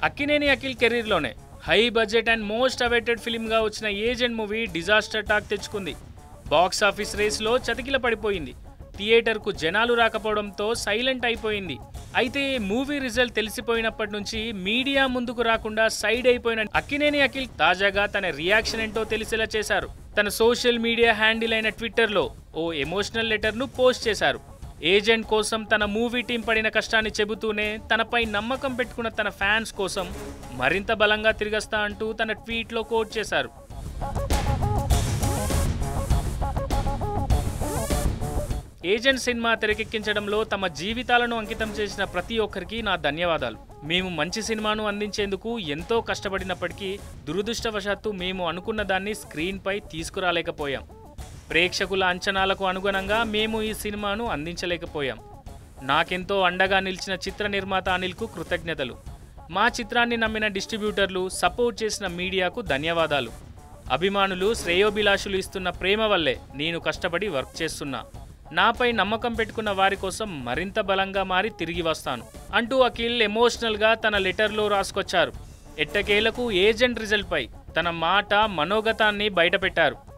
అక్కినేని అఖిల్ కెరీర్లోనే high budget and most awaited ఫిలింగా వచ్చిన ఏజెంట్ మూవీ డిజాస్టర్ టాక్ తెచ్చుకుంది బాక్స్ ఆఫీస్ రేస్లో చతికిల పడిపోయింది థియేటర్కు జనాలు రాకపోవడంతో సైలెంట్ అయిపోయింది అయితే మూవీ రిజల్ట్ తెలిసిపోయినప్పటి నుంచి మీడియా ముందుకు రాకుండా సైడ్ అయిపోయిన అక్కినేని అఖిల్ తాజాగా తన రియాక్షన్ ఏంటో తెలిసేలా చేశారు తన సోషల్ మీడియా హ్యాండిల్ అయిన ట్విట్టర్లో ఓ ఎమోషనల్ లెటర్ను పోస్ట్ చేశారు ఏజెంట్ కోసం తన మూవీ టీం పడిన కష్టాన్ని చెబుతూనే తనపై నమ్మకం పెట్టుకున్న తన ఫ్యాన్స్ కోసం మరింత బలంగా తిరిగస్తా అంటూ తన ట్వీట్లో కోట్ చేశారు ఏజెంట్ సినిమా తెరకెక్కించడంలో తమ జీవితాలను అంకితం చేసిన ప్రతి ఒక్కరికి నా ధన్యవాదాలు మేము మంచి సినిమాను అందించేందుకు ఎంతో కష్టపడినప్పటికీ దురదృష్టవశాత్తు మేము అనుకున్న దాన్ని స్క్రీన్పై తీసుకురాలేకపోయాం ప్రేక్షకుల అంచనాలకు అనుగుణంగా మేము ఈ సినిమాను అందించలేకపోయాం నాకెంతో అండగా నిలిచిన చిత్ర నిర్మాత అనిల్కు కృతజ్ఞతలు మా చిత్రాన్ని నమ్మిన డిస్ట్రిబ్యూటర్లు సపోర్ట్ చేసిన మీడియాకు ధన్యవాదాలు అభిమానులు శ్రేయోభిలాషులు ఇస్తున్న ప్రేమ వల్లే నేను కష్టపడి వర్క్ చేస్తున్నా నాపై నమ్మకం పెట్టుకున్న వారి కోసం మరింత బలంగా మారి తిరిగి వస్తాను అంటూ అఖిల్ ఎమోషనల్గా తన లెటర్లో రాసుకొచ్చారు ఎట్టకేలకు ఏజెంట్ రిజల్ట్పై తన మాట మనోగతాన్ని బయటపెట్టారు